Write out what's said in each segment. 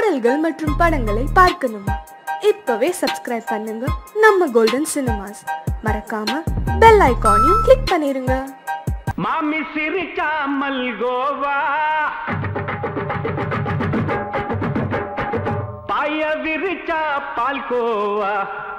பாடல்கள் மற்றும் படங்களை பார்க்கணுமா இப்பவே சப்ஸ்கிரைப் பண்ணுங்க நம்ம கோல்டன் சினிமாஸ் மறக்காம பெல் ஐகானையும் கிளிக் பண்ணிருங்க மாமி சிரிக்காமல் கோவா பாய விரிச்சா பால்கோவா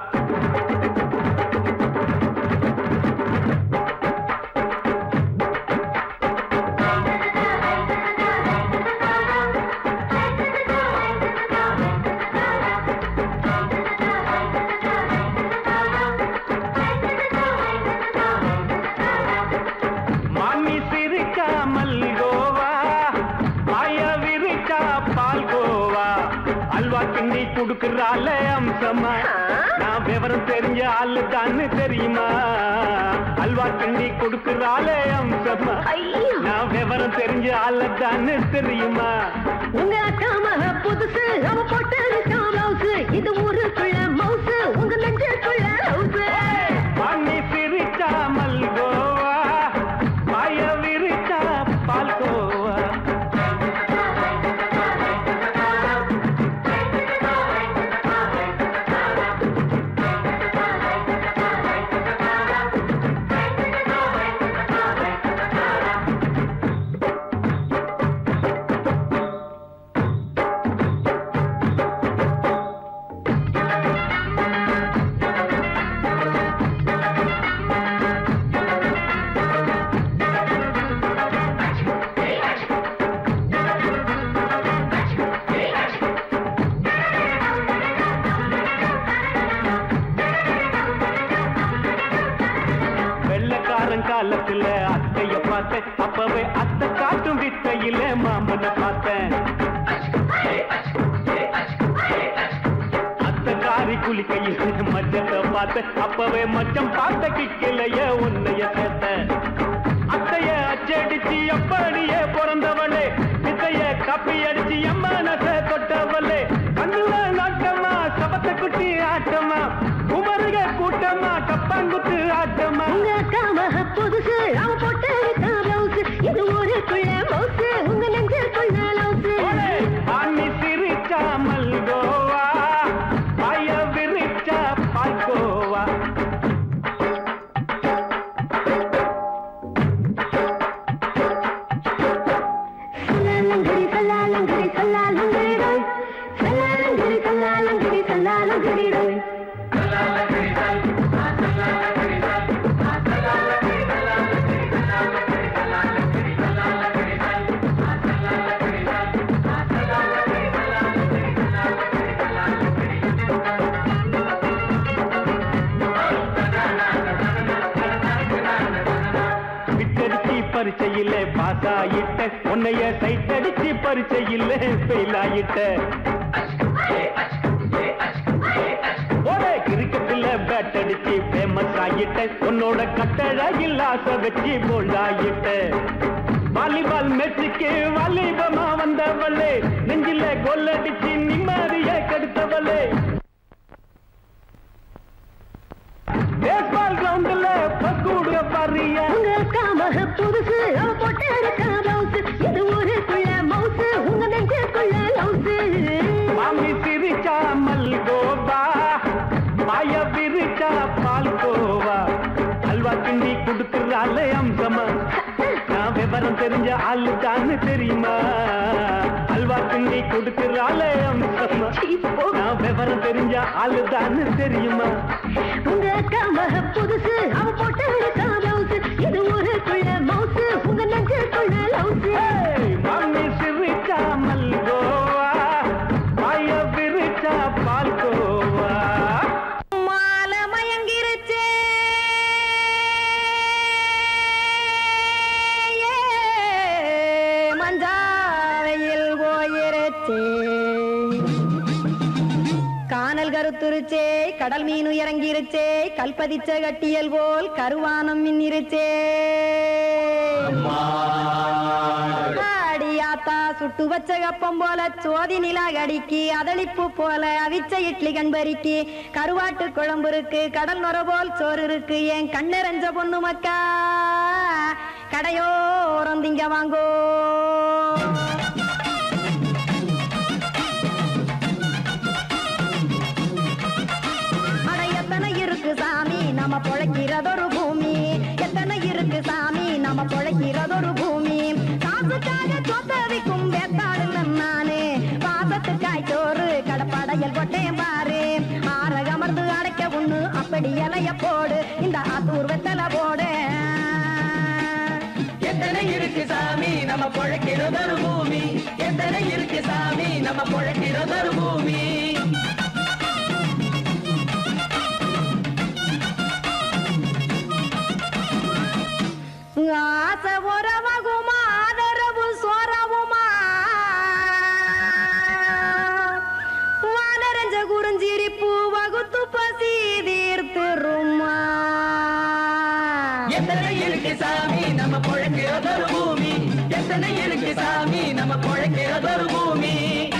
மாமி சிரிக்காமல் கோவா பாய விரிச்சா பால்கோவா அல்வா கிண்டி குடுக்கறால அம்சமா நான் விவரம் தெரிஞ்ச ஆளு தான்னு தெரியுமா அல்வா கிண்டி குடுக்கறால அம்சமா நான் விவரம் தெரிஞ்ச ஆளு தான்னு தெரியுமா உங்க அக்கா மக புதுசு அவ போட்டு பிளவுஸ் இது ஊருக்குள்ள மவுசு உங்க நெஞ்சுக்குள்ள ஹவுஸ் மாமி சிரிக்காமல் கோவா பாய விரிச்சா பால்கோவா வெள்ளக்காரன் காலத்துல அத்தைய பார்த்தேன் அப்பவே அத்தை காட்டும் வித்தையில மாமன பார்த்தேன் அத்தை காரி குளிக்கையில் மச்சத்தை பார்த்தேன் அப்பவே மச்சம் பார்த்த கிக்கலைய உன்னைய சேர்த்தேன் அத்தைய அச்சடிச்சு அப்படியே பிறந்தவளே வித்தைய கப்பி அடிச்சு எம்மனச தொட்டவளே கண்ணுல நாட்டமா சபத்தை குட்டி ஆட்டமா குமருக கூட்டமா கப்பாங்குத்து ஆட்டமா உங்க அக்கா மக புதுசு அவ போட்டு பிளவுஸ் இது ஊருக்குள்ள மவுசு உங்க நெஞ்சுக்குள்ள லவுஸ் ஓடே, ஆணி சிரிச்சாமல் கோவா பாய விரிச்சா பால்கோவா சல்லாலங்கடி சல்லாலங்கடி சல்லாலங்கடி ரோய் சல்லாலங்கடி சல்லாலங்கடி சல்லாலங்கடி ரோய் விட்டடிச்சு பரிச்சையில பாஸ் ஆயிட்ட உன்னைய சைட் அடிச்சு பரிச்சையில ஃபெயில் ஆயிட்ட ஒரே கிரிக்கெட்ல பேட் அடிச்சு ஃபேமஸ் ஆயிட்ட உன்னோட கட்டழகில் ஆசை வச்சு போல்ட் ஆயிட்ட வாலிபால் மேட்சுக்கு வாலிபமா வந்தவளே நெஞ்சில கோல் அடிச்சு நிம்மதிய கெடுத்தவளே பேஸ்பால் கிரவுண்ட்ல பக்கூடுக பாரியா உங்க அக்கா மக புதுசு அவ போட்டு பிளவுஸ் இது ஊருக்குள்ள மவுசு உங்க நெஞ்சுக்குள்ள லவுஸ் மாமி சிரிச்சாமல் கோபா மாய விரிச்சா பால் கோவா அல்வா கிண்டி குடுக்கறால அம்சமா நான் விவரம் தெரிஞ்ச ஆளு தான்னு தெரியுமா அல்வா கிண்டி குடுக்கறால அம்சமா நான் விவரம் தெரிஞ்ச ஆளு தான்னு தெரியுமா உங்க அக்கா மக புதுசு அவ போட்டு பிளவுஸ் இது ஊருக்குள்ள மவுசு உங்க நெஞ்சுக்குள்ள லவுஸ் ஏய், மாமி சிரிச்சாமல் கோவா மாய விரிச்சா பால் கோவா மால மயங்கிருச்சே மஞ்சாவையில் போயிருச்சே கானல் கருத்துருச்சே கடல் மீன் இறங்கிருச்சே கல்பதிச்ச கட்டியல் போல் கருவானம் மின்னிருச்சே ஆடியாத்தா சுட்டு வச்ச கப்பம் போல சோதி நிலா கடிக்கு அதளிப்பு போல அவிச்ச இட்லி கண்பறிக்கு கருவாட்டு குழம்பு இருக்கு கடல் நுர போல் சோறு இருக்கு என் கண்ணெரஞ்ச பொண்ணு மக்கா கடையோரம் திங்க வாங்கோ படையல் போட்டேன் பாரு ஆற அமர்ந்து அடைக்க ஒண்ணு அப்படி இலைய போடு இந்த ஆத்தூர் வெத்தலை போடு எத்தனை இருக்கு சாமி நம்ம பொழைக்கிறதொரு பூமி எத்தனை இருக்கு சாமி நம்ம பொழைக்கிறதொரு பூமி ஆசை உறவகுமா ஆதரவு சோறவுமா வானரஞ்ச குறிஞ்சிரிப்பு வகுத்து பசி தீர்த்துருமா எத்தனை இருக்கு சாமி நம்ம பொழைக்கிறதொரு பூமி எத்தனை இருக்கு சாமி நம்ம பொழைக்கிறதொரு பூமி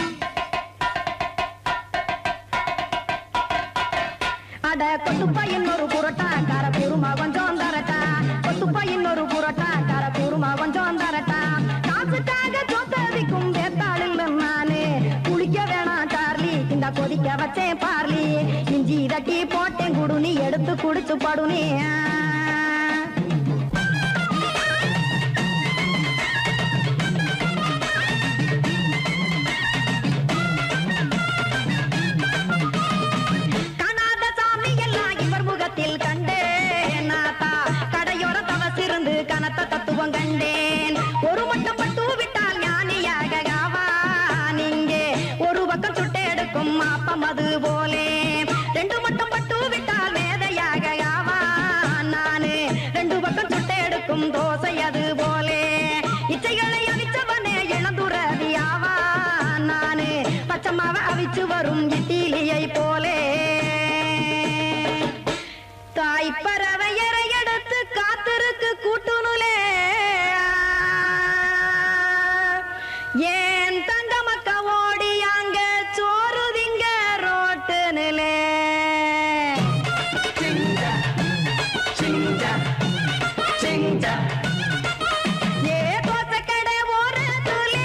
அட கொத்துப்பா இன்னொரு புரோட்டா கார குருமா கொஞ்சம் தரட்டா கொத்துப்பா இன்னொரு புரோட்டா கார குருமா கொஞ்சம் தரட்டா காசுக்காக சொத்ததிக்கும் வேத்தாளில் நானு குளிக்க வேணாம் சார்லி இந்த கொதிக்க வச்சேன் பார்லி இஞ்சி தட்டி போட்டேன் குடுனி எடுத்து குடிச்சு படுனி காணாத சாமி எல்லாம் இவர் முகத்தில் கண்டேன் நாத்தா கடையோர தவசிருந்து கனத்த தத்துவம் கண்டேன் ஒரு மட்டும் பட்டு விட்டால் ஞானியாக ஆவான் இங்கே ஒரு பக்கம் சுட்டு எடுக்கும் மாப்பம் அது போலே ரெண்டு மட்டும் பட்டு விட்டால் வேதையாக ஆவான் நானு ரெண்டு பக்கம் சுட்டு எடுக்கும் தோசை அது போலே இச்சைகளை அவிச்சவனே இளந்துறவி ஆவான் நானு பச்சமாவ அவிச்சு வரும் இட்டிலியை போலே தாய் பறவையரை எடுத்து காத்திருக்கு கூட்டுனுலே ஏன் தங்க மக்க ஓடி அங்க சோறுதிங்க ரோட்டு நிலே சிங்கா சிங்கா சிங்கா ஏ தோசை கடை ஓரத்துலே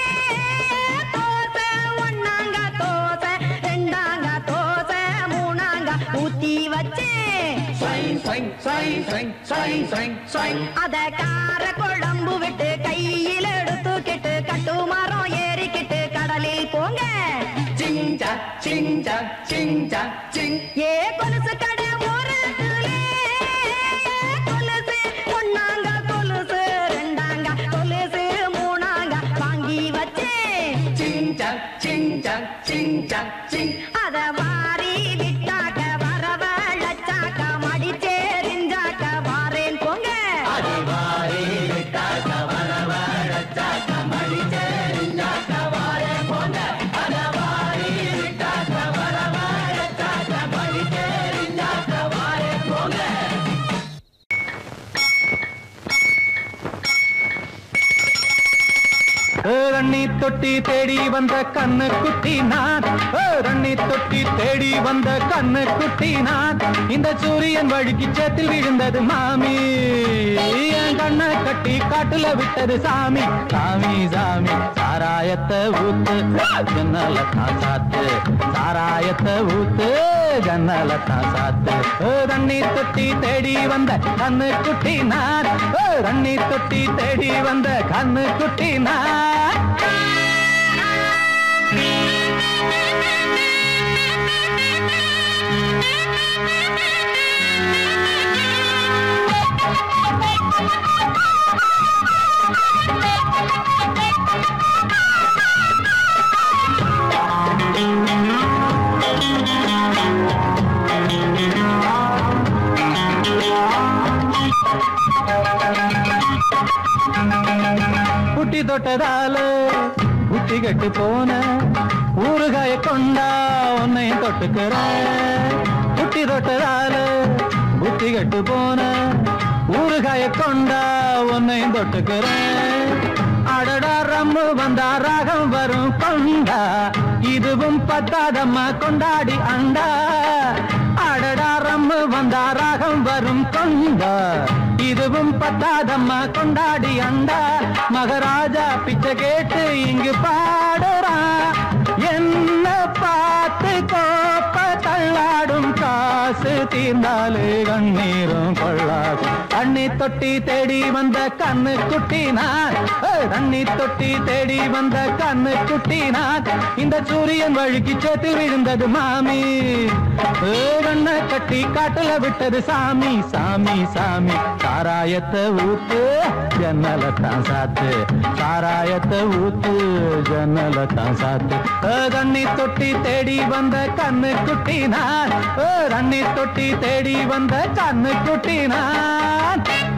தோசை ஒண்ணாங்க தோசை ரெண்டாங்க தோசை மூணாங்க ஊத்தி வச்சேன் சைன் சைன் சைன் சைன் சைன் சைன் சைன் அத கார குழம்பு விட்டு கையில் எடுத்துக்கிட்டு கட்டு மரம் ஏறிக்கிட்டு கடலில் போங்க சிங்கா சிங்கா சிங்கா சிங் ஏ கொலுசு கடை ஓரத்துலே கொலுசு ஒண்ணாங்க கொலுசு ரெண்டாங்க கொலுசு மூணாங்க வாங்கி வச்சேன் சிங்கா சிங்கா சிங்கா சிங் அத வாரி விட்டாக்க வரவழைச்சாக்க மடிச்சேரிஞ்சாக்க வாரேன் போங்க அடிவாரி விட்டாக்க வரவழைச்சாக்க மடிச்சேரிஞ்சாக்க வாரே போங்க அடவாரி விட்டாக்க வரவழைச்சாக்க மடிச்சேரிஞ்சாக்க வாரே போங்க ரண்ணி தொட்டி தேடி வந்த கண்ணு குட்டி நான் ஏ, ரண்ணி தொட்டி தேடி வந்த கண்ணு குட்டி நான் இந்த சூரியன் வழுக்கி சேத்தில் விழுந்தது மாமி என் கண்ணை கட்டி காட்டுல விட்டது சாமி சாமி சாமி சாராயத்தை ஊத்து ஜன்னல தான் சாத்து சாராயத்தை ஊத்து ஜன்னல தான் சாத்து ஏ, ரண்ணி தொட்டி தேடி வந்த கண்ணு குட்டி நான் ஏ, ரண்ணி தொட்டி தேடி வந்த கண்ணு குட்டி நான் புட்டி தொட்டதால புட்டி கட்டு போன ஊறுகாய கொண்டா உன்னையும் தொட்டுக்கிற புட்டி தொட்டதால புத்தி கட்டு போன ஊறுகாய கொண்டா உன்னையும் தொட்டுக்கிற அடடா ரம்மு வந்தா ராகம் வரும் கொண்டா இதுவும் பத்தாதம்மா கொண்டாடி அண்டா அடடா ரம்மு வந்தா ராகம் வரும் கொண்டா இதுவும் பத்தாதம்மா கொண்டாடி அண்டா மகராஜா பிச்சை கேட்டு இங்கு பாடுறான் என்ன பார்த்து கோப்ப தள்ளாடும் காசு தீர்ந்தாலே கண்ணீரும் கொள்ளாது தண்ணி தொட்டி தேடி வந்த கண்ணு குட்டி நான் ஏய், தண்ணி தொட்டி தேடி வந்த கண்ணு குட்டி நான் இந்த சூரியன் வழுக்கி சேத்தில் விழுந்தது மாமி ஏய், கண்ணை கட்டி காட்டுல விட்டது சாமி சாமி சாமி சாராயத்தை ஊத்து ஜன்னலை தான் சாத்து சாராயத்தை ஊத்து ஜன்னலை தான் சாத்து ஏய், தண்ணி தொட்டி தேடி வந்த கண்ணு குட்டி நான் ஏய், தண்ணி தொட்டி தேடி வந்த கண்ணு குட்டி நான்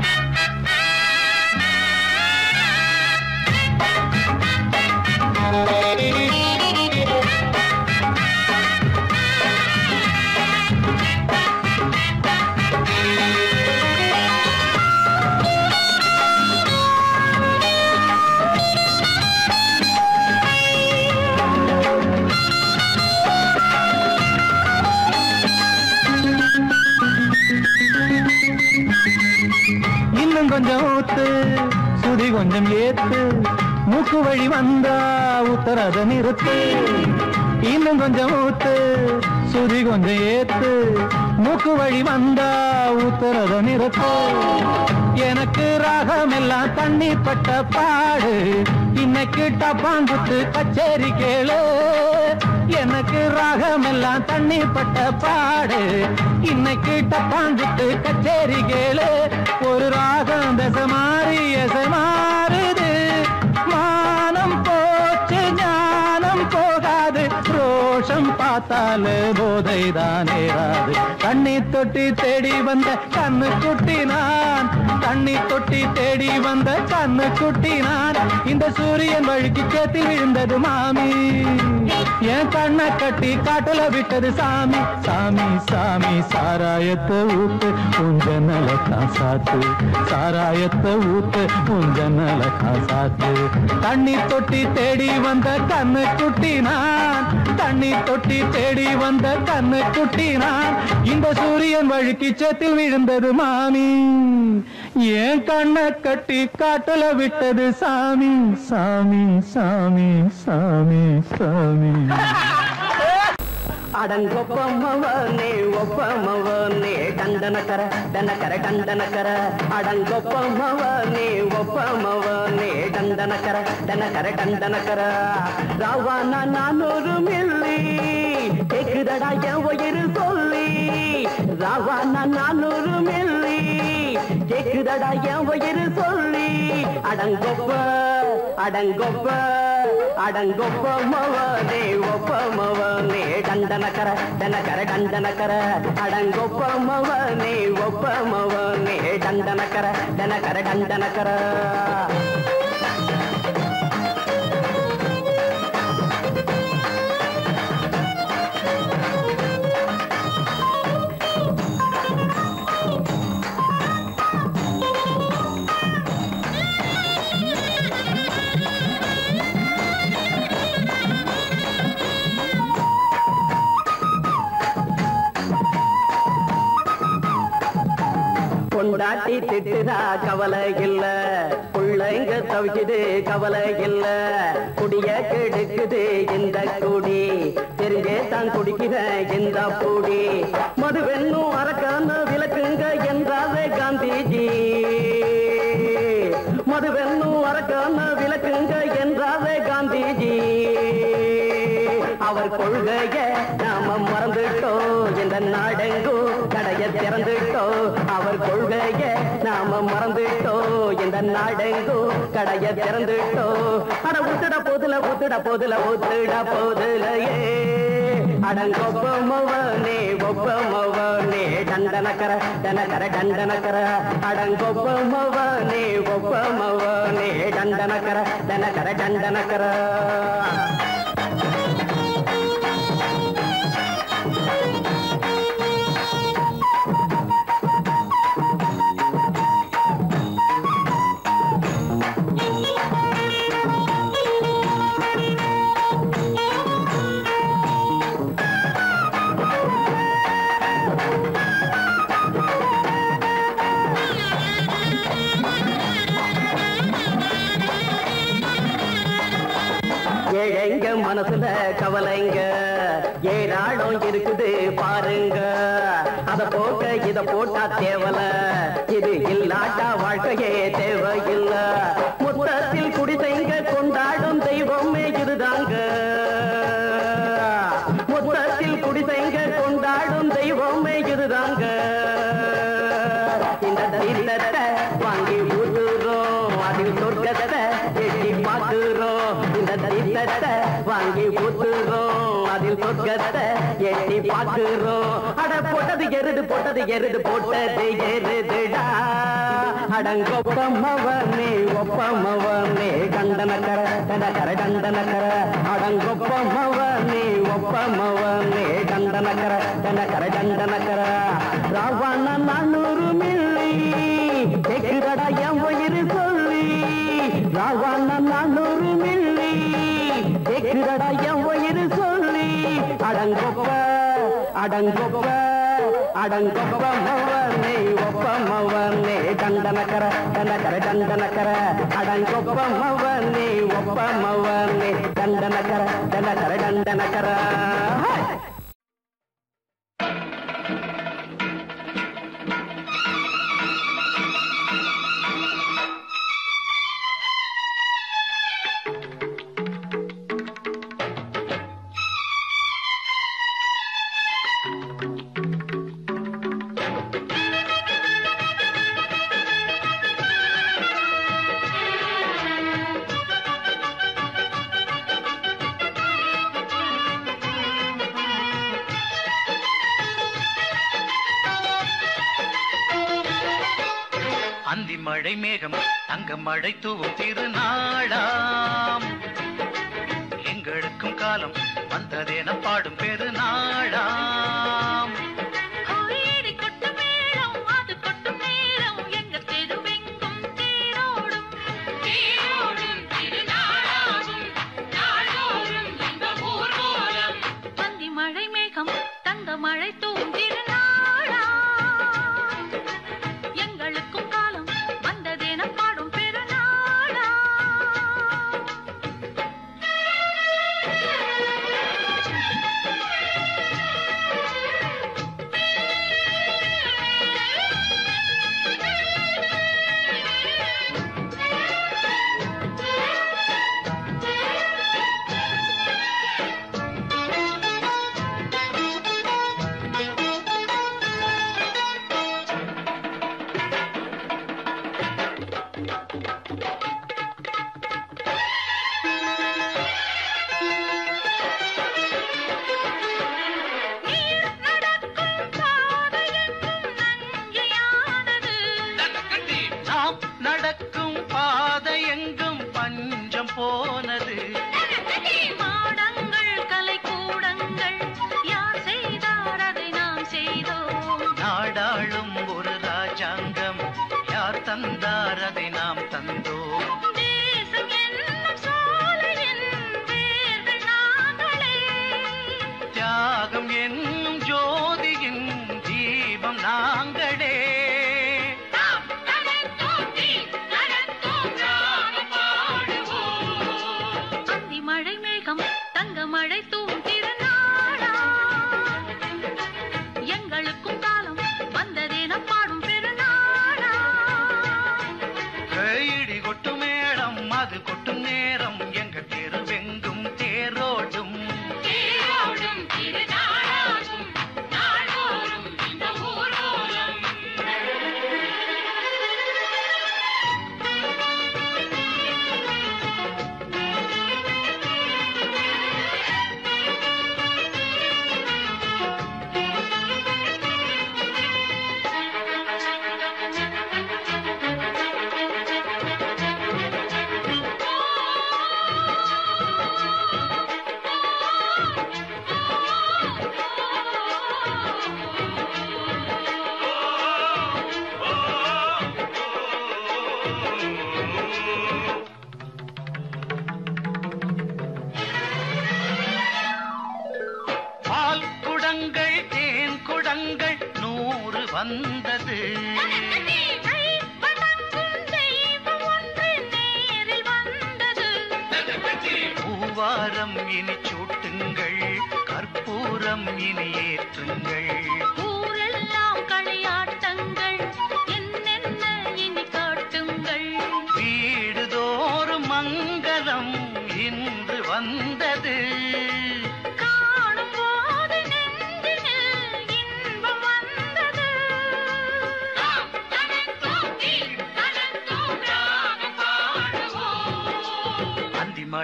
இன்னும் கொஞ்சம் ஊத்து சுதி கொஞ்சம் ஏத்து மூக்கு வழி வந்தா உத்தரத நிறுத்து இன்னும் கொஞ்சம் ஊத்து சுதி கொஞ்சம் ஏத்து மூக்கு வழி வந்தா உத்தரத நிறுத்து எனக்கு ராகம் எல்லாம் தண்ணி பட்ட பாடு இன்னைக்கு டப்பாங்குத்து கச்சேரி கேளு எனக்கு ராகம் எல்லாம் தண்ணி பட்ட பாடு இன்னைக்கு டப்பாங்குத்து கச்சேரி கேளு ஒரு ராகம் தசை மாறி எசை மாறுது மானம் போச்சு ஞானம் போகாது ரோஷம் பார்த்தாலே போதை தான் ஏறாது தண்ணி தொட்டி தேடி வந்த கண்ணு குட்டி நான் தண்ணி தொட்டி தேடி வந்த கண்ணு குட்டி நான் இந்த சூரியன் வழுக்கி சேத்தில் விழுந்தது மாமி என் கண்ணை கட்டி காட்டுல விட்டது சாமி சாமி சாமி சாராயத்தை ஊத்து உஞ்ச நலத்தான் சாத்து சாராயத்தை ஊத்து உஞ்ச நலத்தான் சாத்து தண்ணி தொட்டி தேடி வந்த கண்ணு குட்டி நான் தண்ணி தொட்டி தேடி வந்த கண்ணு குட்டி நான் இந்த சூரியன் வழுக்கி சேத்தில் விழுந்தது மாமி என் கண்ணை கட்டி காட்டுல விட்டது சாமி சாமி சாமி சாமி சாமி ಅಡಂಗೊಪ್ಪಮ್ಮವನೇ ಒಪ್ಪಮ್ಮವನೇ ದಂಡನಕರ ದನಕರ ದಂಡನಕರ ಅಡಂಗೊಪ್ಪಮ್ಮವನೇ ಒಪ್ಪಮ್ಮವನೇ ದಂಡನಕರ ದನಕರ ದಂಡನಕರ ராவான நானூறு மில்லி கேக்குதடா என் உயிர் சொல்லி ராவான நானூறு மில்லி கேக்குதடா என் உயிர் சொல்லி அடங்கொப்ப அடங்கொப்ப அடங்கொப்ப மவனே ஒப்ப மவனே டண்டனக்கர டனக்கர டண்டனக்கர அடங்கொப்ப மவனே ஒப்ப மவனே டண்டனக்கர டனக்கர டண்டனக்கர பொண்டாட்டி திட்டுதா கவலை இல்ல பிள்ளைங்க தவிக்குது கவலை இல்ல குடிய கெடுக்குது இந்த குடி தெரிஞ்சே தான் குடிக்கிற இந்த பூடி மதுவென்னும் அரக்கான விளக்குங்க என்றாவே காந்திஜி மதுவென்னும் அரக்கான விளக்குங்க என்றாவே காந்திஜி அவர் கொள்கைய நாம மறந்துட்டோம் இந்த நாடெங்கும் கடைய திறந்துட்டோம் அவர் கொள்கைய நாம மறந்துட்டோம் இந்த நாடெங்கும் கடைய திறந்துட்டோம் அட ஊத்துட போதுல ஊத்துட போதுல ஊத்துட போதுலையே அடங்கொப்பமவனே ஒப்பமவனே டண்டனக்கர டனக்கர டண்டனக்கர அடங்கொப்பமவனே ஒப்பமவனே டண்டனக்கர டனக்கர டண்டனக்கர ஏழைங்க மனசுல கவலைங்க ஏராளம் இருக்குது பாருங்க அத போக்க இத போட்டா தேவல இது இல்லாட்டா வாழ்க்கையே தேவையில்லை மொத்தத்தில் குடிசைங்க கொண்டாடும் தெய்வமே இதுதாங்க மொத்தத்தில் குடிசைங்க கொண்டாடும் தெய்வமே இதுதாங்க இந்த தீர்த்தத்தை வாங்கி ஊத்துறோம் அதில் சொர்க்கத்தை எட்டி பார்க்கிறோம் இந்த தீர்த்தத்தை வாங்கி ஊத்துறோம் அதில் சொர்க்கத்தை எட்டி பார்க்கிறோம் அட போட்டது எருது போட்டது எருது போட்டது எருதுடா அடங்கொப்பமவனே ஒப்பமவனே கண்டனக்கர கண்டனக்கர கண்டனக்கர அடங்கொப்பமவனே ஒப்பமவனே கண்டனக்கர கண்டனக்கர கண்டனக்கர ராவண நானூறு மில்லி கேக்குதடா என் உயிர் சொல்லி ராவண நானூறு மில்லி கேக்குதடா என் உயிர் சொல்லி அடங்கொப்ப அடங்கொப்ப அடங்கொப்ப மவனே ஒப்ப மவனே தண்டனக்கர தண்டக்கர தண்டனக்கர அடங்கொப்ப மவனே ஒப்ப மவனே தண்டனக்கர தண்டக்கர தண்டனக்கர ஹே! அந்தி மழை மேகம் தங்க மழை தூவும் திருநாளாம் எங்களுக்கும் காலம் வந்ததென பாடும் பெருநாளாம் கோயிடி கொட்டு மேளம் அது கொட்டும் நேரம் எங்க தெருவெங்கும் தேரோடும் தேரோடும் திருநாளாகும் நாளோறும் இந்த ஊர்வலம் பந்தி மழை மேகம் தங்க மழை தூவும் திருநாளா எங்களுக்கும் காலம் வந்ததென பாடும் பெருநாளா நீர் நடக்கும் பாதையெங்கும் நஞ்சையானது நாம் நடக்கும் பாதை எங்கும் பஞ்சம் போனது மாடங்கள் கலை கூடங்கள் யார் செய்தார் அதை நாம் செய்தோம் நாடாளும் ஒரு ராஜாங்கம் யார் தந்தார் அதை நாம் தந்தோம் தேசம் என்னும் சோலையின் வேர்கள் நாங்களே தியாகம் என்னும் ஜோதியின் தீபம் நாங்களே நாம் நடத்தோண்டி நடத்தோம் ராகம் பாடுவோம் அந்தி மழை மேகம் தங்க மழை தூவும் திருநாளா எங்களுக்கும் காலம் வந்ததென பாடும் பெருநாளா கையிடி கொட்டு மேளம் அது கொட்டும் நேரம் எங்க தெருவெங்கும் தேரோடும் தேரோடும் திருநாளாகும் நாளோறும் இந்த ஊரோரம் பால் குடங்கள் தேன் குடங்கள் நூறு வந்தது கை வணங்கும் தெய்வம் ஒன்று நேரில் வந்தது பூவாரம் இனி சூட்டுங்கள் கற்பூரம் இனி ஏற்றுங்கள் ஊரெல்லாம் களியாட்டங்கள் என்னென்ன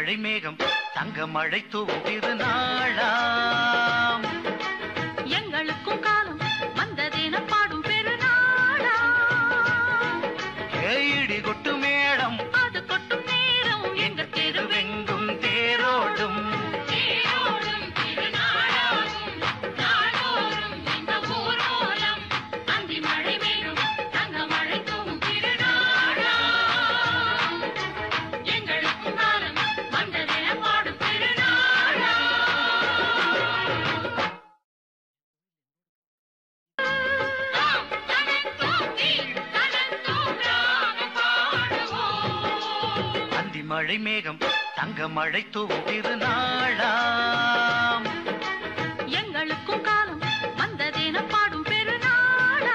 மழை மேகம் தங்க மழை தூவும் திருநாளாம் எங்களுக்கும் காலம் வந்ததென பாடும் பெருநாளா ஏடி கொட்டு மேடம் அது கொட்டும் நேரம் எங்க தெருவெங்கும் தேரோடும் தேரோடும் திருநாளாகும் நாடோறும் இந்த ஊரோரம் அந்தி மழை மேலும் தங்க மழை தூவும் திருநாளா எங்களுக்கும் காலம் வந்ததென பாடும் திருநாளா அந்தி மழை மேகம் தங்க மழை தூவும் திருநாளாம் எங்களுக்கும் காலம் வந்ததென பாடும் பெருநாளா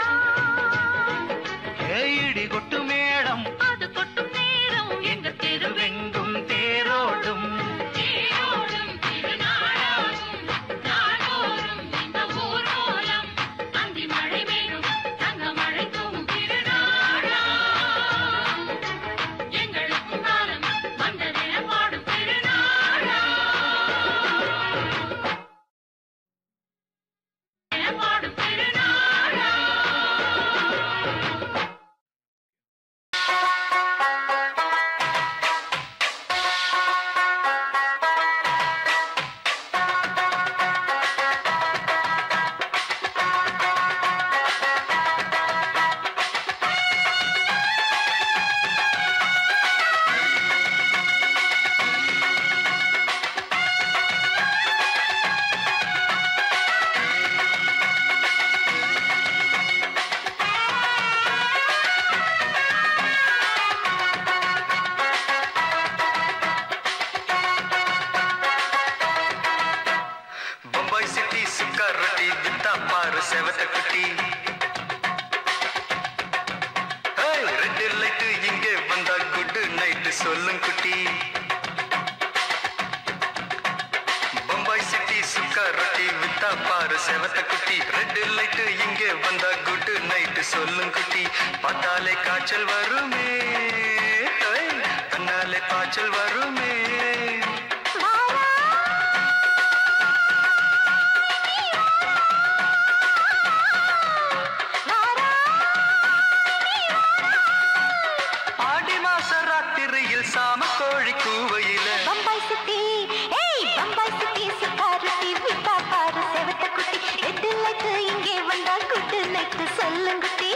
ஏடி கொட்டு மேடம் அது கொட்டும் நேரம் எங்க தெருவெங்கும் தெருவெங்கும் தேரோடும் தேரோடும் திருநாளாகும் நாடோறும் இந்த ஊரோரம் அந்தி மழை மேலும் தங்க மழை தூவும் திருநாளா எங்களுக்கும் காலம் வந்ததென பாடும் திருநாளா என பாடும் திருநாளா பம்பாய் சிட்டி சுக்கா ரொட்டி வித்தா பாரு செவத்த குட்டி ஏய், ரெண்டு லைட்டு இங்கே வந்தா குட் நைட்டு சொல்லும் குட்டி பம்பாய் சிட்டி சுக்கா ரொட்டி வித்தா பாரு செவத்த குட்டி ரெண்டு லைட்டு இங்கே வந்தா குட் நைட்டு சொல்லும் குட்டி பார்த்தாலே காய்ச்சல் வருமே ஏய், தன்னாலே பாய்ச்சல் வருமே ஆடி மாச ராத்திரியில் சாம கோழி கூவையில பம்பாய் சிட்டி ஏய் பம்பாய் சிட்டி சிக்காரத்தி விட்டா பாரு செவத்த குட்டி ரெட்டு லைட்டு இங்கே வந்தா குட்டு லைட்டு சொல்லுங்குட்டி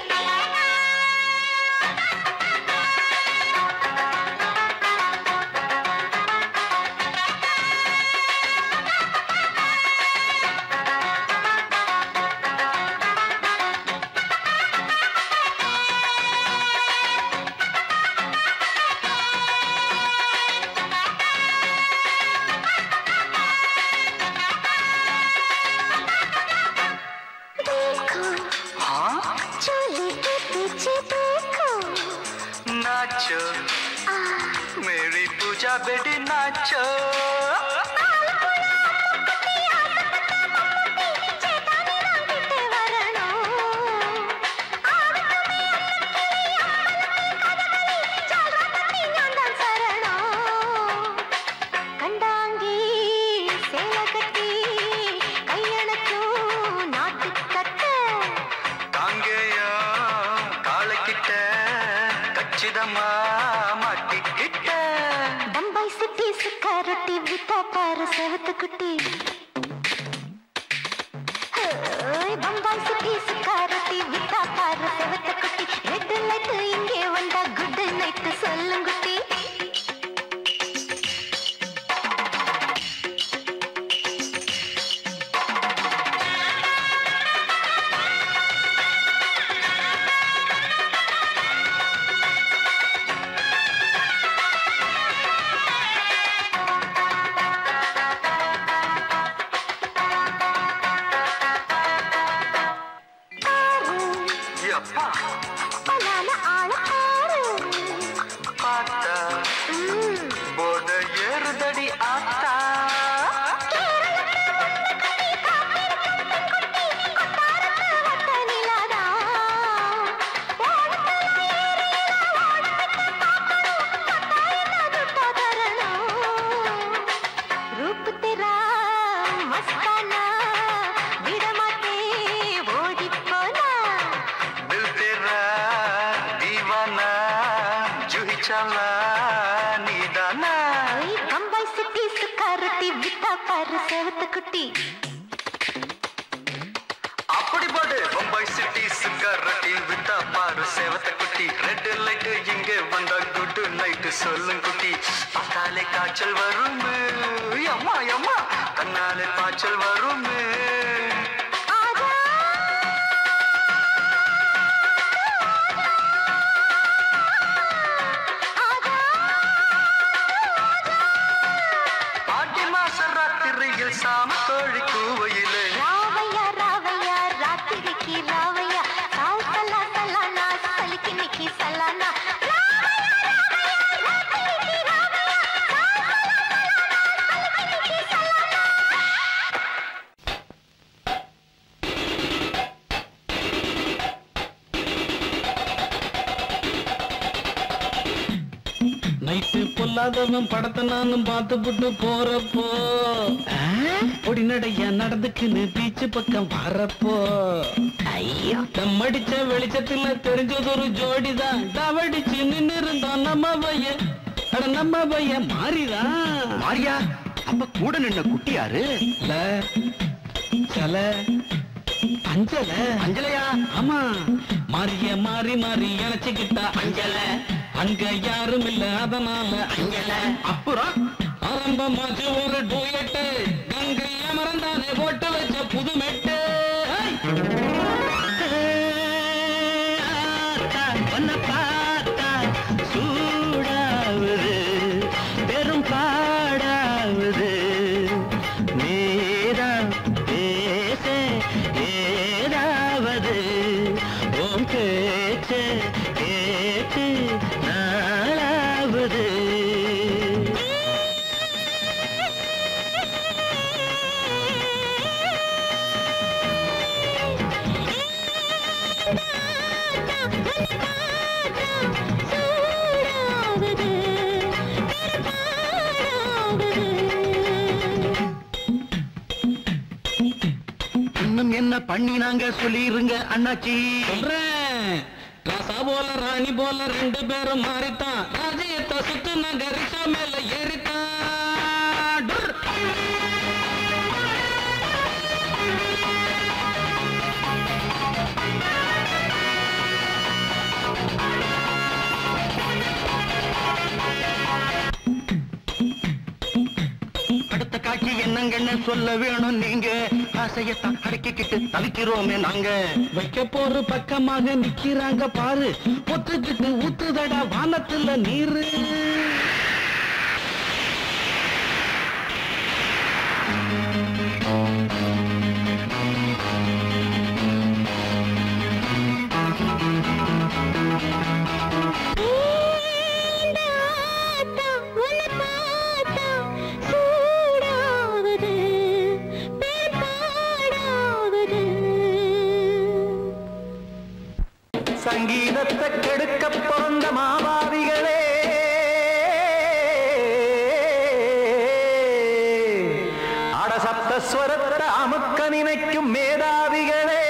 देखो हाँ चोली के पीछे देखो नाचो मेरी पूजा बेटी नाचो ചേട്ടാനി വാങ്ങിട്ട് വരണോ ആവട്ടുമേ അന്നക്കിളി അമ്പലത്തിൽ കഥകളി ചാടാത്തത്തി ഞാൻ താൻ ശരണോ കണ്ടാങ്കി சேல கட்டி கையணக்கும் நாட்டுக்கட்டு காங்கேயா காலக்கிட்ட கச்சிதமா மாட்டிக்கிட்ட பம்பாய் சிட்டி சுக்கா ரொட்டி வித்தா பாரு செவத்து குட்டி ஹோய், பம்பாய் சிட்டி சுக்கா ரொட்டி வித்தா பாரு செவத்து குட்டி ரெட் லைட் இங்கே வந்தா குட் நைட் சொல்லுங்குட்டி காரு மஸ்தானா விடமாட்டே ஓடிப்போனா दिल तेरा दीवाना जूही चाला नीदाना ஐ, பம்பாய் சிட்டி சுக்காரத்தி விட்டா பாரு சேவத்து குட்டி அப்படி போடு பம்பாய் சிட்டி சிக்காரட்டி வித்தா பாரு சேவத்த குட்டி ரெட் லைட் இங்க வந்தா குட் நைட் சொல்லும் குட்டி பார்த்தாலே காய்ச்சல் வரும் அம்மா அம்மா கண்ணாலே காய்ச்சல் வரும் ஆடி மாச ராத்திரியில் சாம கோழி கூவையிலே ராவையா ராவையா ராத்திரிக்கு ராவையா சால் சலா சலானா சலிக்கு நிக்கி சலானா நைட்டு பொல்லாதவன் படத்தை நானும் பார்த்துப்புட்டு போறப்போ பொடி நடைய நடந்துக்குன்னு பீச்சு பக்கம் வரப்போ ஐயோ தம்மடிச்ச வெளிச்சத்துல தெரிஞ்சது ஒரு ஜோடிதான் டவடிச்சு நின்னு இருந்தோம் நம்ம பையன் அட நம்ம பையன் மாறிதான் மாரியா அப்ப கூட நின்ன குட்டி யாரு இல்ல, சில அஞ்சல அஞ்சலையா ஆமா மாறிய மாறி மாறி இணைச்சுக்கிட்டா அஞ்சல அங்க யாரும் இல்ல அதனால அஞ்சல அப்புறம் ஆரம்பமாச்சு ஒரு டூயட்டு கங்கை அமர்ந்தானே போட்டு வச்ச புது மெட்டு உன்னை பார்த்தா சூடாவுது பெரும் பாடாவுது நேரம் பேச ஏதாவது உன் பேச்சு கேட்டு நாளாவது இன்னும் என்ன பண்ணி நாங்க சொல்லிருங்க அண்ணாச்சி சொல்றேன் ராசா போல ராணி போல ரெண்டு பேரும் மாறித்தான் ராஜ்யத்தை சுத்து நாங்க ரிஷா மேல ஏறித்தான் டுர். அடுத்த காட்சி என்னங்கன்னு சொல்ல வேணும் நீங்க ஆசையத்தான் அடக்கிக்கிட்டு தவிக்கிறோமே நாங்க வைக்க போற பக்கமாக நிக்கிறாங்க பாரு ஒத்துக்கிட்டு ஊத்துதடா வானத்துல நீரு சங்கீதத்தை கெடுக்க பிறந்த மாபாவிகளே அடசப்தஸ்வரத்தை அமுக்க நினைக்கும் மேதாவிகளே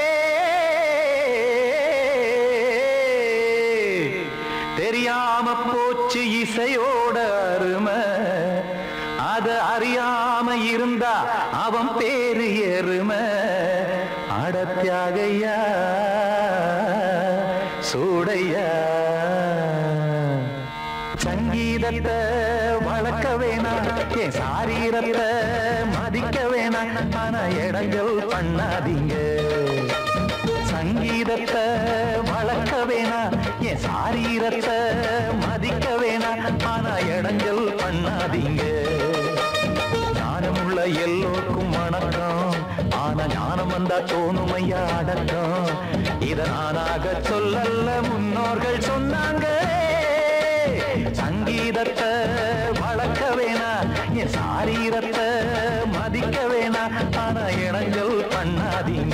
தெரியாம போச்சு இசையோட அருமை அத அறியாம இருந்தா அவன் பேரு எருமை அடத்தியாகையா சூடையா சங்கீதத்தை வளர்க்க வேணாம் என் சாரீரத்தை மதிக்க வேணாம் ஆனா இடங்கள் பண்ணாதீங்க சங்கீதத்தை வளர்க்க வேணாம் என் சாரீரத்தை மதிக்க வேணாம் ஆனா இடங்கள் பண்ணாதீங்க ஞானமுள்ள எல்லோருக்கும் வணக்கம் ஆனா ஞானம் வந்தா தோணும் ஐயா அடக்கம் இத நானாக சொல்லல்ல முன்னோர்கள் சொன்னாங்க சங்கீதத்தை வளர்க்க வேணா என் சாரீரத்தை மதிக்க வேணா ஆனா இனங்கள் பண்ணாதீங்க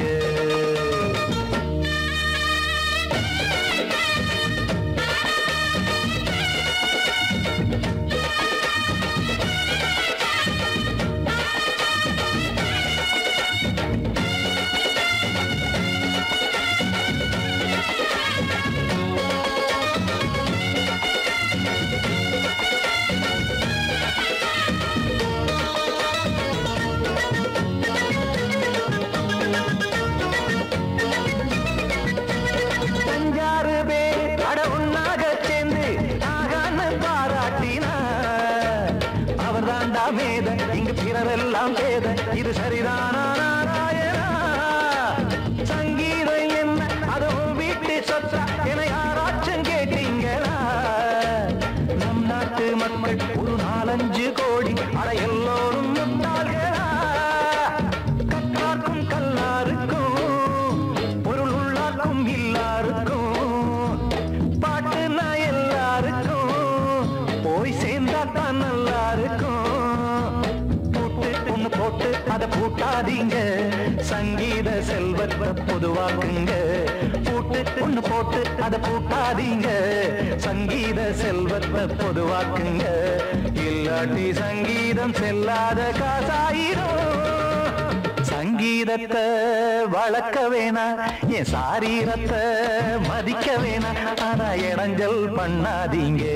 எல்லாம் பேத இது சரிதானா நாராயணா சங்கீதம் என்ன அதுவும் வீட்டு சொத்தா என யாராச்சும் கேட்டீங்களா நம் நாட்டு மக்கள் ஒரு நாலஞ்சு கோடி அட எல்லோரும் முட்டாள்களா கற்றார்க்கும் கல்லாருக்கும் பொருள் உள்ளார்க்கும் இல்லாருக்கும் பாட்டுனா எல்லாருக்கும் போய் சேர்ந்தா தான் நல்லா இருக்கும் பூட்டு ஒண்ணு போட்டு அதை பூட்டாதீங்க சங்கீத செல்வத்தை பொதுவாக்குங்க பூட்டு ஒண்ணு போட்டு அதை பூட்டாதீங்க சங்கீத செல்வத்தை பொதுவாக்குங்க இல்லாட்டி சங்கீதம் செல்லாத காசாயிரும் சங்கீதத்தை வளர்க்க வேணா என் சாரீரத்தை மதிக்க வேணா ஆனா இடைஞ்சல் பண்ணாதீங்க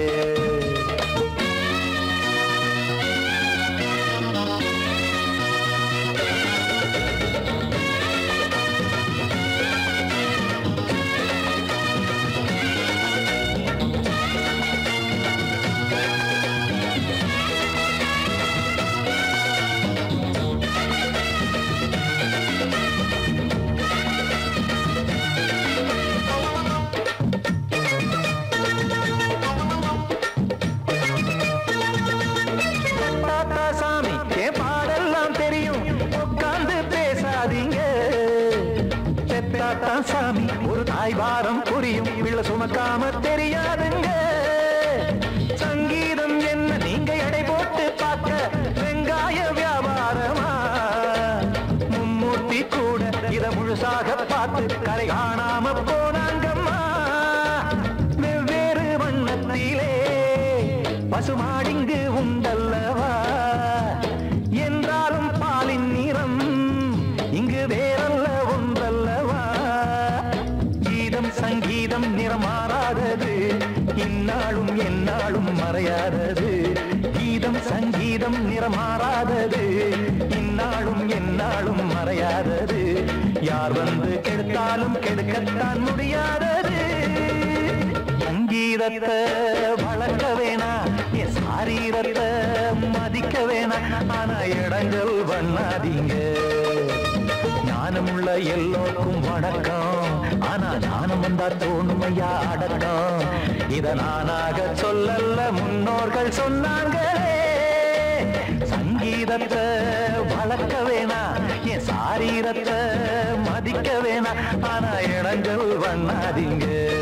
தாத்தா சாமி என் பாடெல்லாம் தெரியும் உட்கார்ந்து பேசாதீங்க பெத்தாத்தா சாமி ஒரு தாய் வாரம் புரியும் பிள்ளை சுமக்காம தெரியாதுங்க சங்கீதம் என்ன நீங்க எடை போட்டு பார்க்க வெங்காய வியாபாரமா மும்மூர்த்தி கூட இத முழுசாக பார்த்து கரை காணாம போனாங்கம்மா வெவ்வேறு வண்ணத்திலே பசுமாடிங்கு உண்டல்லவா என்றாலும் பாலின் நிறம் இங்கு வேறல்ல ஒன்றல்லவா கீதம் சங்கீதம் நிறம் மாறாதது இந்நாளும் எந்நாளும் மறையாதது கீதம் சங்கீதம் நிறம் மாறாதது இந்நாளும் எந்நாளும் மறையாதது யார் வந்து கெடுத்தாலும் கெடுக்கத்தான் முடியாதது சங்கீதத்தை வளர்க்க வேணா என் சாரீரத்தை மதிக்க வேணா ஆனா இடங்கள் பண்ணாதீங்க ஞானமுள்ள எல்லோருக்கும் வணக்கம் ஆனா ஞானம் வந்தா தோணுமையா அடக்கம் இத நானாக சொல்லல்ல முன்னோர்கள் சொன்னாங்களே சங்கீதத்தை வளர்க்க வேணா என் சாரீரத்தை மதிக்க வேணா ஆனா இடங்கள் பண்ணாதீங்க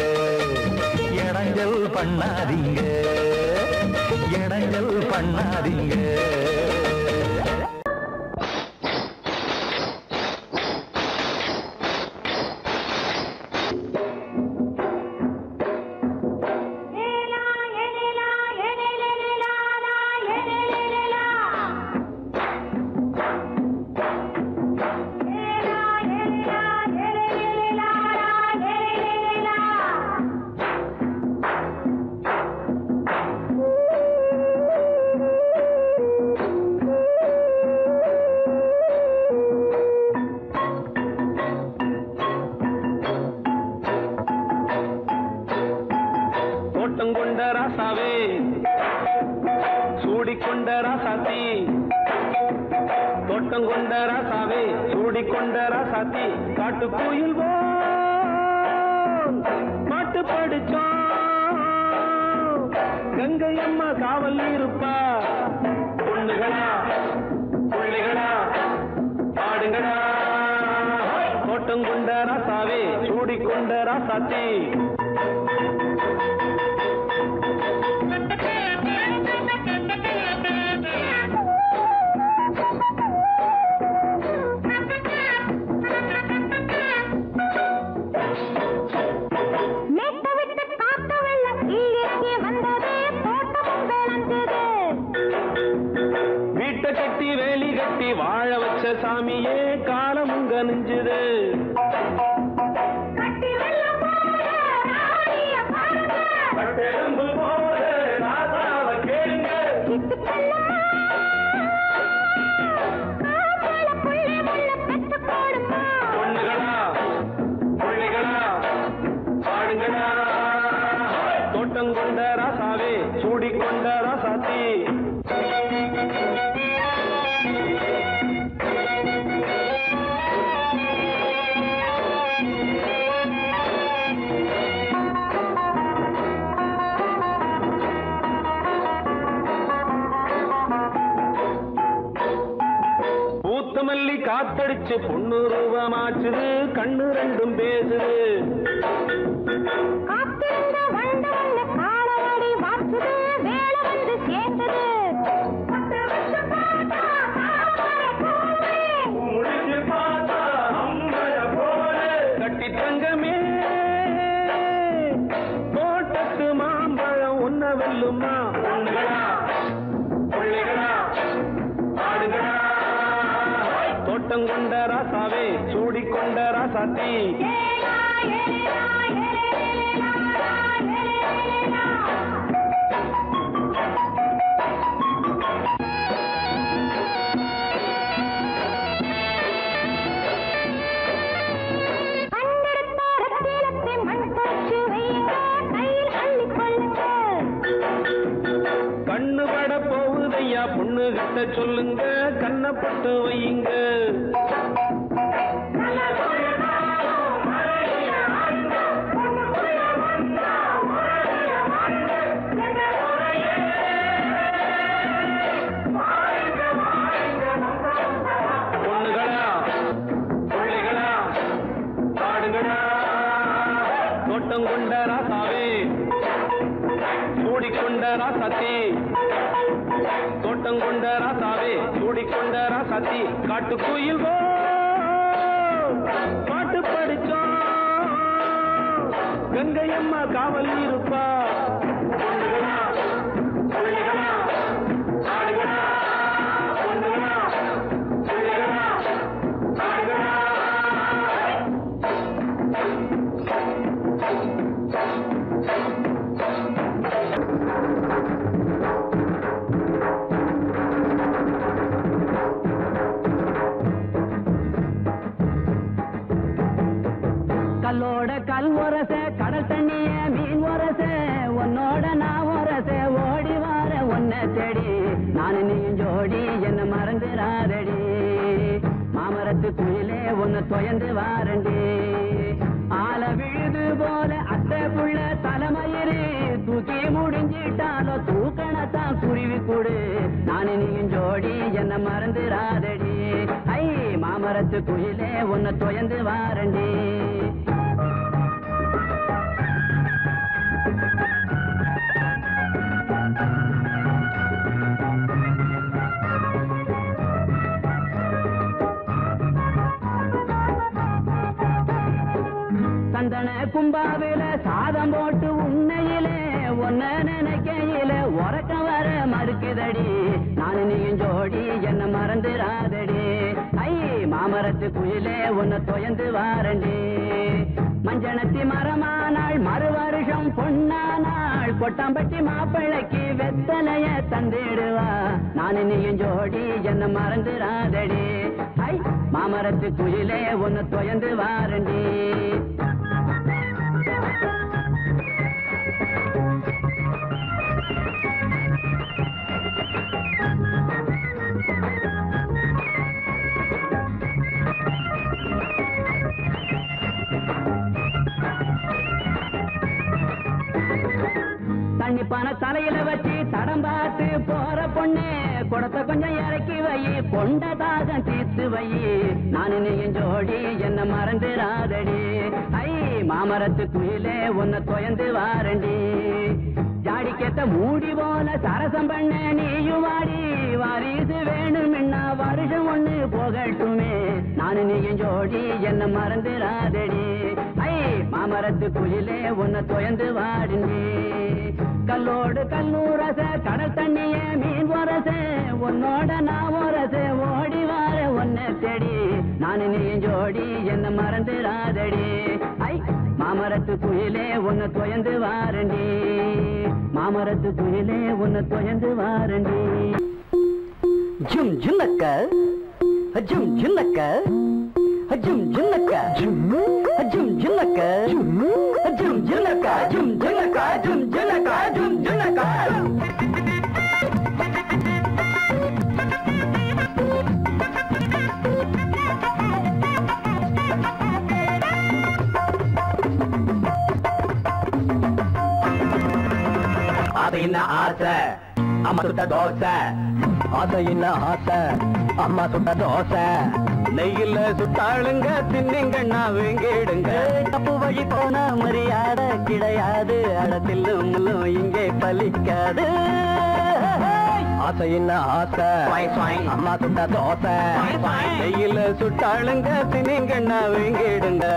இடங்கள் பண்ணாதீங்க இடங்கள் பண்ணாதீங்க தோட்டம் கொண்ட ராசாவே சூடிக்கொண்ட ராசாத்தி தோட்டம் கொண்ட ராசாவே சூடிக்கொண்ட ராசாத்தி காட்டு கோயில் பாட்டு படிச்சோம் கங்கை அம்மா காவல் இருப்பா பொண்ணுகளா பிள்ளைகளா பாடுங்களா தோட்டம் கொண்ட ராசாவே சூடிக்கொண்ட ராசாத்தி மேட்ட விட்டு காத்த வெள்ளம் இங்கே வந்தது தோட்டமும் விளைஞ்சது வீட்டை கட்டி வேலி கட்டி வாழ வச்ச சாமியே காலம் உங்க நெஞ்சுது கட்டி வெள்ளம் போல ராணிய பாருங்க பட்டெலும்பு போல ராசாவ கேளுங்க சிட்டு செல்லம்மா காப்பாள புள்ளை முள்ள பெத்து போடுமா பொண்ணுகளா பிள்ளைகளா பாடுங்களா தோட்டம் கொண்ட ராசாவே சூடிக்கொண்ட ராசாத்தி கற்பூரமல்லி காத்தடிச்சு பொண்ணு ரூபமாச்சுது கண்ணு ரெண்டும் பேசுது காத்திருந்த வண்டு வந்து காலவாடி வாச்சுது வேலை வந்து சேர்ந்தது பத்து வருஷம் பார்த்தா தாமரை பூவே. கட்டி தங்கமே தோட்டத்து மாம்பழம் உன்ன வெல்லுமா பொண்ணுகளா பிள்ளைகளா ஆடுகளா தோட்டம் கொண்ட ராசாவே சூடிக்கொண்ட ராசாத்தி ஏலா, ஏலேலா, ஏலேலேலா, ஏலேலேலா. கண்டெடுத்த ரத்தினத்தை மண் போச்சு வையுங்க, கையில் அள்ளிக் கொள்ளுங்க. கண்ணு பட போகுதையா பொண்ணு கிட்ட சொல்லுங்க கண்ணப்பட்டு வையுங்க பொண்ணுகளா பிள்ளைகளா ஆடுகளா தோட்டம் கொண்ட ராசாவே சூடிக்கொண்ட ராசாத்தி தோட்டம் கொண்ட ராசாவே சூடிக்கொண்ட ராசாத்தி காட்டுக்குயில் போ பாட்டு படிச்சோம் கங்கையம்மா காவல் இருப்பா பொண்ணுகளா, பிள்ளைகளா, ஆடுகளா, பொண்ணுகளா, பிள்ளைகளா, ஆடுகளா. கல்லோட கல் உரச கடல் தண்ணிய மீன் உரச உன்னோட நான் உரச ஓடி வார உன்னை தேடி நான் நீயும் ஜோடி என்ன மறந்துடாதடி மாமரத்து குயிலே உன்னை தொயந்து வாரண்டி ஆல விழுது போல அத்தை புள்ள தலைமயிறு தூக்கி முடிஞ்சிட்டாலோ தூக்கணத்தான் குருவி கூடு நான் நீயும் ஜோடி என்ன மறந்துடாதடி ஐ மாமரத்து குயிலே உன்னை தொயந்து வாரண்டி சந்தன கும்பாவில சாதம் போட்டு உன்னையிலே ஒன்ன நினைக்கையில உறக்க வர மறுக்குதடி நான் நீயும் ஜோடி என்ன மறந்துடாதடி ஐ மாமரத்து குயிலே உன்னை தொயந்து வாரண்டி மஞ்சனத்தி மரமானாள் மறு வருஷம் பொன்னானாள் கொட்டாம்பட்டி மாப்பிள்ளைக்கு வெத்தலைய தந்திடுவா நான் நீயும் ஜோடி என்ன மறந்துடாதடி ஐ மாமரத்து குயிலே உன்னை தொயந்து வாரண்டி தண்ணி பானை தலையில வச்சு தடம் பார்த்து போற பொண்ணு குடத்தை கொஞ்சம் இறக்கி வை கொண்ட தாகம் தீர்த்து வை நானு நீயும் ஜோடி என்ன மறந்துடாதடி ஐ மாமரத்து குயிலே உன்னை தொயந்து வாரண்டி ஜாடிக்கேத்த மூடி போல சரசம் பண்ண நீயும் வாடி வாரிசு வேணும்னா வருஷம் ஒண்ணு போகட்டுமே நானு நீயும் ஜோடி என்ன மறந்துடாதடி ஐ மாமரத்து குயிலே உன்னை தொயந்து வாடினி கல்லோடு கல்லூரச கடல் தண்ணிய மீன் வரச உன்னோட நான் வரச ஓடி வார உன்னை தேடி நானு நீயும் ஜோடி என்ன மறந்துடாதடி ஐ மாமரத்து குயிலே உன்னை தொயந்து வாரண்டி மாமரத்து குயிலே உன்னை தொயந்து வாரண்டி ஜும் ஜுன்னக்க ஜும் ஜுன்னக்க ஜும் ஜுன்னக்க ஜும் ஜுன்னக்க ஜும் ஜுன்னக்க ஜும் ஜுன்னக்க ஜும் ஜுன்னக்க ஜும் ஜுன்னக்க அது என்ன ஆசை அம்மா சுட்ட தோசை அது என்ன ஆசை அம்மா சுட்ட தோசை நெய்யில சுட்டாளுங்க தின்னிங்கண்ணா வேங்கிடுங்க தப்பு வழி போன மரியாதை கிடையாது அடத்திலும் முள்ளும் இங்கே பலிக்காது ஆசை என்ன ஆசை அம்மா சுட்ட தோசை நெய்யில சுட்டாளுங்க தின்னிங்கண்ணா வேங்கிடுங்க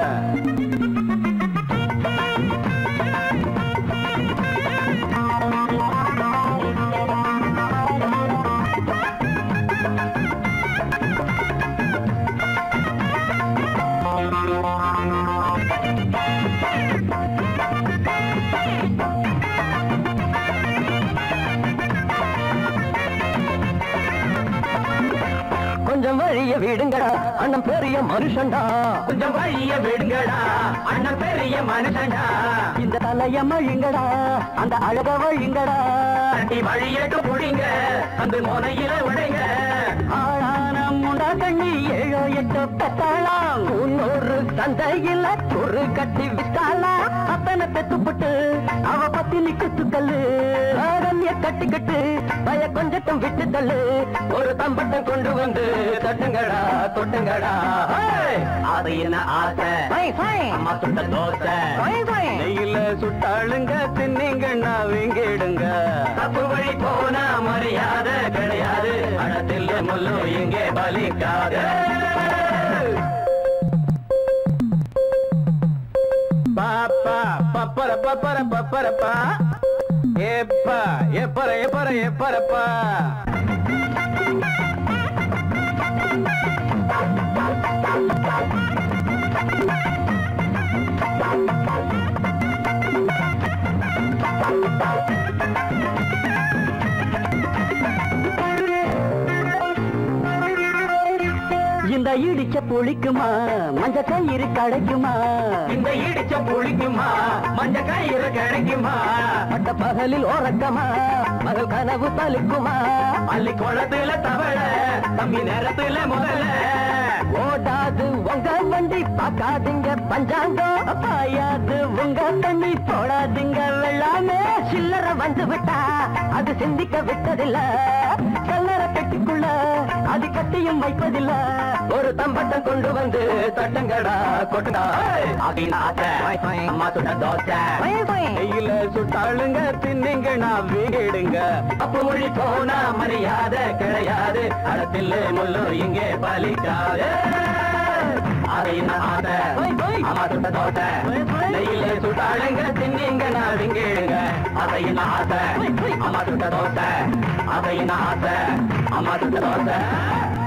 கொஞ்சம் வழிய விடுங்கடா அண்ணன் பெரிய மனுஷன்டா கொஞ்சம் வழிய விடுங்கடா அண்ணன் பெரிய மனுஷன்டா இந்த தலைய மழிங்கடா அந்த அழக வழிங்கடா தட்டி வழியட்டு புடிங்க அந்த முனையில உடைங்க ஆளான முண்டா கண்ணி ஏழோ எட்டு பெத்தாளாம் முன்னூறு சந்தையில ஒரு கட்டி வித்தாளா அப்பனை பெத்துப்பட்டு அவ பத்தி நிக்கு துக்கல்லு ஆரண்ய கட்டிக்கிட்டு பய கொஞ்சட்டும் விட்டு தள்ளு ஒரு தம்பட்டம் கொண்டு வந்து தட்டுங்கடா தொட்டுங்கடா ஹேய்! அது என்ன ஆசை அம்மா சுட்ட தோசை நெய்யில சுட்டாளுங்க தின்னிங்கண்ணா வேங்கிடுங்க தப்பு வழி போனா மரியாதை கிடையாது அடத்தில் முள்ளு இங்கே பலிக்காது பாப்பா பப்பர பப்பர பப்பரப்பா ஏப்பா எப்பர எப்பர எப்பரப்பா இந்த இடிச்ச புளிக்குமா மஞ்ச கயிறு கிடைக்குமா இந்த இடிச்ச புளிக்குமா மஞ்ச கயிறு கிடைக்குமா பட்ட பகலில் ஓரக்கமா மகள் கனவு பலிக்குமா பள்ளி குளத்துல தவள தம்பி நேரத்துல முதல்ல ஓடாது உங்க வண்டி பார்க்காதீங்க பஞ்சாங்கம் பாயாது உங்க தண்ணி போடாதீங்க வெள்ளாமே சில்லற வந்து விட்டா அது சிந்திக்க விட்டதில்ல கல்லற கட்டிக்குள்ள அது கட்டியும் வைப்பதில்ல ஒரு தம்பட்டம் கொண்டு வந்து தட்டங்கடா கொட்டுடா அப்படின்னு ஆசை அம்மா சுட்ட தோசை நெய்யில சுட்டாளுங்க தின்னிங்க நான் வீடுங்க அப்ப மொழி போனா மரியாதை கிடையாது அடத்தில் முள்ளு இங்கே பலிக்காது அது என்ன ஆசை அம்மா சுட்ட தோசை நெய்யில சுட்டாளுங்க தின்னிங்க நான் விங்கிடுங்க அதை என்ன ஆசை அம்மா சுட்ட தோசை அதை என்ன ஆசை அம்மா சுட்ட தோசை